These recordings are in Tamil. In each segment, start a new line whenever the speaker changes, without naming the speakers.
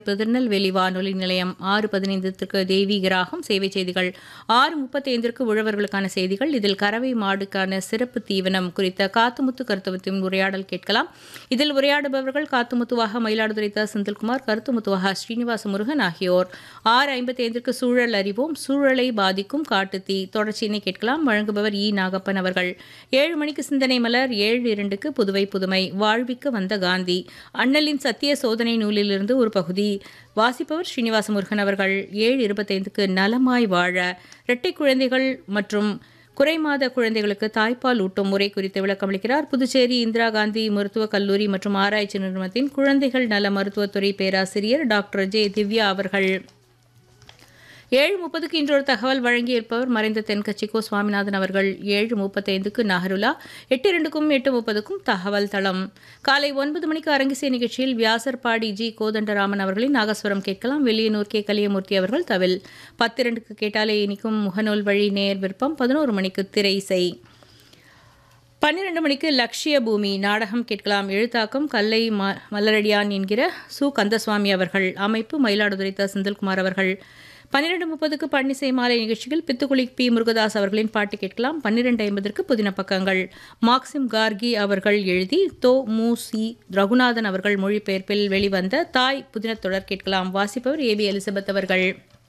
திருநெல்வேலி வானொலி நிலையம் ஆறு பதினைந்திற்கு தெய்வீக ராகம் சேவை செய்திகள் ஆறு முப்பத்தைந்திற்கு உழவர்களுக்கான செய்திகள் இதில் கறவை மாடுக்கான சிறப்பு தீவனம் குறித்த காத்துமுத்து கருத்துவத்தின் உரையாடல் கேட்கலாம் இதில் உரையாடுபவர்கள் காத்துமுத்துவாக மயிலாடுதுறை த செந்தில்குமார் கருத்துமுத்துவாக ஸ்ரீனிவாச முருகன் ஆகியோர் ஆறு ஐம்பத்தைந்திற்கு சூழல் அறிவோம் சூழலை பாதிக்கும் காட்டுத்தீ தொடர்ச்சியினை கேட்கலாம் வழங்குபவர் இ நாகப்பன் அவர்கள் ஏழு மணிக்கு சிந்தனை மலர் ஏழு இரண்டுக்கு புதுவை புதுமை வாழ்விக்க வந்த காந்தி அண்ணலின் சத்திய சோதனை நூலிலிருந்து ஒரு பகுதி வாசிப்பவர் ஸ்ரீனிவாச முருகன் அவர்கள் ஏழு இருபத்தைந்துக்கு நலமாய் வாழ இரட்டை குழந்தைகள் மற்றும் குறைமாத குழந்தைகளுக்கு தாய்ப்பால் ஊட்டும் முறை குறித்து விளக்கமளிக்கிறார் புதுச்சேரி இந்திரா காந்தி மருத்துவக் கல்லூரி மற்றும் ஆராய்ச்சி நிறுவனத்தின் குழந்தைகள் நல மருத்துவத்துறை பேராசிரியர் டாக்டர் ஜே திவ்யா அவர்கள் ஏழு முப்பதுக்கு இன்றொரு தகவல் வழங்கியிருப்பவர் மறைந்த தென்கட்சி கோ சுவாமிநாதன் அவர்கள் ஏழு முப்பத்தைந்துக்கு நஹருலா எட்டு இரண்டுக்கும் எட்டு முப்பதுக்கும் தகவல் தளம் காலை ஒன்பது மணிக்கு அரங்கிசை நிகழ்ச்சியில் வியாசர்பாடி ஜி கோதண்டராமன் அவர்களின் நாகஸ்வரம் கேட்கலாம் வெளியனூர் கே கலியமூர்த்தி அவர்கள் தவில் பத்திரண்டுக்கு கேட்டாலே இனிக்கும் முகநூல் வழி நேர் விருப்பம் பதினோரு மணிக்கு திரை இசை பன்னிரண்டு மணிக்கு லக்ஷ்ய பூமி நாடகம் கேட்கலாம் எழுத்தாக்கம் கல்லை ம மலரடியான் என்கிற சு கந்தசுவாமி அவர்கள் அமைப்பு மயிலாடுதுறை த செந்தில்குமார் அவர்கள் பன்னிரெண்டு முப்பதுக்கு பன்னிசை மாலை நிகழ்ச்சியில் பித்துக்குளி பி முருகதாஸ் அவர்களின் பாட்டு கேட்கலாம் பன்னிரெண்டு ஐம்பதற்கு புதின பக்கங்கள் மார்க்சிம் கார்கி அவர்கள் எழுதி தோ மு சி ரகுநாதன் அவர்கள் மொழிபெயர்ப்பில் வெளிவந்த தாய் புதின தொடர் கேட்கலாம் வாசிப்பவர் ஏ பி எலிசபெத் அவர்கள்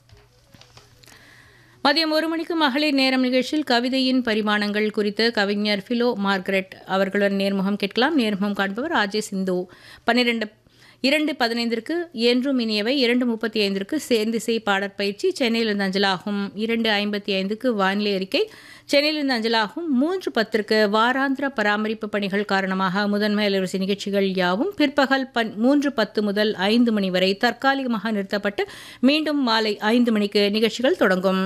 மதியம் ஒரு மணிக்கு மகளிர் நேரம் நிகழ்ச்சியில் கவிதையின் பரிமாணங்கள் குறித்து கவிஞர் ஃபிலோ மார்கரெட் அவர்களுடன் நேர்முகம் கேட்கலாம் நேர்முகம் காண்பவர் ஆஜே சிந்து பன்னிரெண்டு இரண்டு பதினைந்திற்கு என்றும் இனியவை இரண்டு முப்பத்தி ஐந்திற்கு சேர்ந்திசை பாடற்பயிற்சி சென்னையிலிருந்து அஞ்சலாகும் இரண்டு ஐம்பத்தி ஐந்துக்கு வானிலை அறிக்கை சென்னையிலிருந்து அஞ்சலாகும் மூன்று பத்திற்கு வாராந்திர பராமரிப்பு பணிகள் காரணமாக முதன்மை அலைவரிசை நிகழ்ச்சிகள் யாவும் பிற்பகல் பன் மூன்று பத்து முதல் ஐந்து மணி வரை தற்காலிகமாக நிறுத்தப்பட்டு மீண்டும் மாலை ஐந்து மணிக்கு நிகழ்ச்சிகள் தொடங்கும்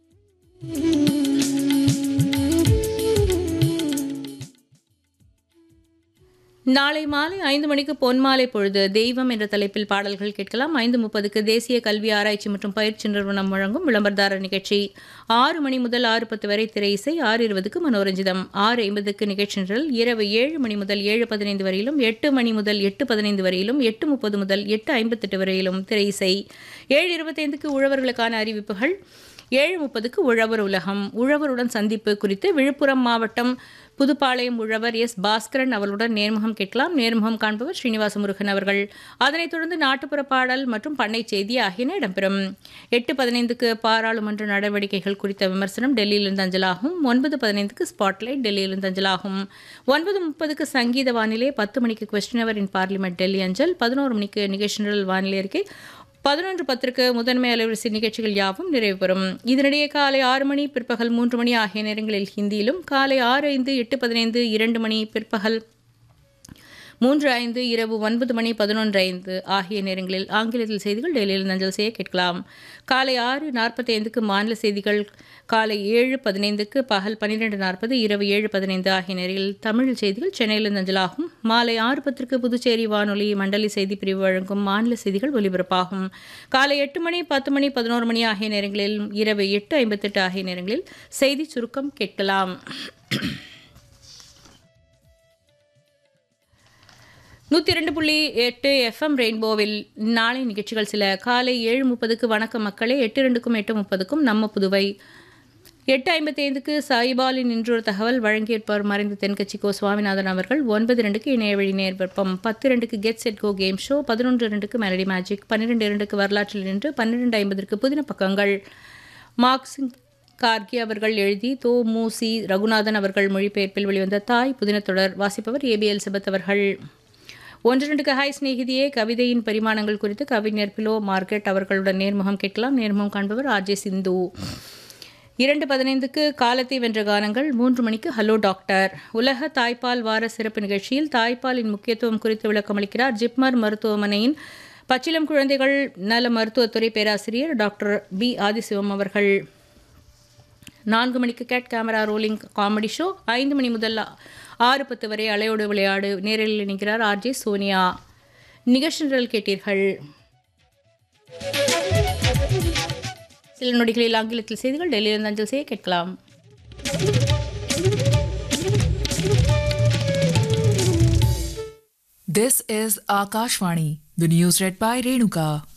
நாளை மாலை ஐந்து மணிக்கு பொன்மாலை பொழுது தெய்வம் என்ற தலைப்பில் பாடல்கள் கேட்கலாம் ஐந்து முப்பதுக்கு தேசிய கல்வி ஆராய்ச்சி மற்றும் பயிற்சி நிறுவனம் வழங்கும் விளம்பரதாரர் நிகழ்ச்சி ஆறு மணி முதல் ஆறு பத்து வரை திரை இசை ஆறு இருபதுக்கு மனோரஞ்சிதம் ஆறு ஐம்பதுக்கு நிகழ்ச்சி நிரல் இரவு ஏழு மணி முதல் ஏழு பதினைந்து வரையிலும் எட்டு மணி முதல் எட்டு பதினைந்து வரையிலும் எட்டு முப்பது முதல் எட்டு ஐம்பத்தெட்டு வரையிலும் திரை இசை ஏழு இருபத்தைந்துக்கு உழவர்களுக்கான அறிவிப்புகள் ஏழு முப்பதுக்கு உழவர் உலகம் உழவருடன் சந்திப்பு குறித்து விழுப்புரம் மாவட்டம் புதுப்பாளையம் உழவர் எஸ் பாஸ்கரன் அவர்களுடன் நேர்முகம் கேட்கலாம் நேர்முகம் காண்பவர் ஸ்ரீனிவாச முருகன் அவர்கள் அதனைத் தொடர்ந்து நாட்டுப்புற பாடல் மற்றும் பண்ணை செய்தி ஆகியன இடம்பெறும் எட்டு பதினைந்துக்கு பாராளுமன்ற நடவடிக்கைகள் குறித்த விமர்சனம் டெல்லியிலிருந்து அஞ்சலாகும் ஒன்பது பதினைந்துக்கு ஸ்பாட்லைட் டெல்லியிலிருந்து அஞ்சலாகும் ஒன்பது முப்பதுக்கு சங்கீத வானிலை பத்து மணிக்கு question hour in parliament Delhi அஞ்சல் பதினோரு மணிக்கு நிகழ்ச்சி நிரல் வானிலை அறிக்கை பதினொன்று பத்திற்கு முதன்மை அலைவரிசை நிகழ்ச்சிகள் யாவும் நிறைவு பெறும் இதனிடையே காலை ஆறு மணி பிற்பகல் மூன்று மணி ஆகிய நேரங்களில் ஹிந்தியிலும் காலை ஆறு ஐந்து எட்டு பதினைந்து இரண்டு மணி பிற்பகல் மூன்று ஐந்து இரவு ஒன்பது மணி பதினொன்று ஐந்து ஆகிய நேரங்களில் ஆங்கிலத்தில் செய்திகள் டெல்லியில் நஞ்சல் செய்ய கேட்கலாம் காலை ஆறு நாற்பத்தி ஐந்துக்கு மாநில செய்திகள் காலை ஏழு பதினைந்துக்கு பகல் பன்னிரெண்டு நாற்பது இரவு ஏழு பதினைந்து ஆகிய நேரங்களில் தமிழ் செய்திகள் சென்னையில் நஞ்சலாகும் மாலை ஆறு பத்திற்கு புதுச்சேரி வானொலி மண்டலி செய்தி பிரிவு வழங்கும் மாநில செய்திகள் ஒலிபரப்பாகும் காலை எட்டு மணி பத்து மணி பதினோரு மணி ஆகிய நேரங்களில் இரவு எட்டு ஐம்பத்தெட்டு ஆகிய நேரங்களில் செய்தி சுருக்கம் கேட்கலாம் நூற்றி ரெண்டு புள்ளி எட்டு எஃப்எம் ரெயின்போவில் நாளை நிகழ்ச்சிகள் சில காலை ஏழு முப்பதுக்கு வணக்கம் மக்களே எட்டு ரெண்டுக்கும் எட்டு முப்பதுக்கும் நம்ம புதுவை எட்டு ஐம்பத்தி ஐந்துக்கு சாயிபாலின் இன்றொரு தகவல் வழங்கியிருப்பவர் மறைந்த தென்கட்சி கோ சுவாமிநாதன் அவர்கள் ஒன்பது ரெண்டுக்கு இணையவழி நேர் விருப்பம் பத்து ரெண்டுக்கு get set go game show பதினொன்று ரெண்டுக்கு மெலடி மேஜிக் பன்னிரெண்டு இரண்டுக்கு வரலாற்றில் நின்று பன்னிரெண்டு ஐம்பதற்கு புதின பக்கங்கள் மார்க்சிங் கார்கி அவர்கள் எழுதி தோ மு சி ரகுநாதன் அவர்கள் மொழிபெயர்ப்பில் வெளிவந்த தாய் புதின தொடர் வாசிப்பவர் ஏபிஎல் சிபத் அவர்கள் ஒன்று ரெண்டுக்கு ஹாய் சிநேகிதியே கவிதையின் பரிமாணங்கள் குறித்து கவிஞர் பிலோ மார்க்கெட் அவர்களுடன் நேர்முகம் கேட்கலாம் நேர்முகம் காண்பவர் ஆர்ஜே சிந்து இரண்டு பதினைந்துக்கு காலத்தை வென்ற கானங்கள் மூன்று மணிக்கு ஹலோ டாக்டர் உலக தாய்ப்பால் வார சிறப்பு நிகழ்ச்சியில் தாய்ப்பாலின் முக்கியத்துவம் குறித்து விளக்கமளிக்கிறார் ஜிப்மர் மருத்துவமனையின் பச்சிலம் குழந்தைகள் நல மருத்துவத்துறை பேராசிரியர் டாக்டர் பி ஆதிசிவம் அவர்கள் நான்கு மணிக்கு get camera rolling comedy show ஐந்து மணி முதல் ஆறு பத்து வரை அலையோடு விளையாடு நேரில் இணைக்கிறார் ஆர்ஜே சோனியா நிகழ்ச்சி நிரல் கேட்டீர்கள் சில நொடிகளில் ஆங்கிலத்தில் செய்திகள் டெல்லியிலிருந்து அஞ்சல் செய்ய கேட்கலாம்
This is Akashvani, The news read by Renuka.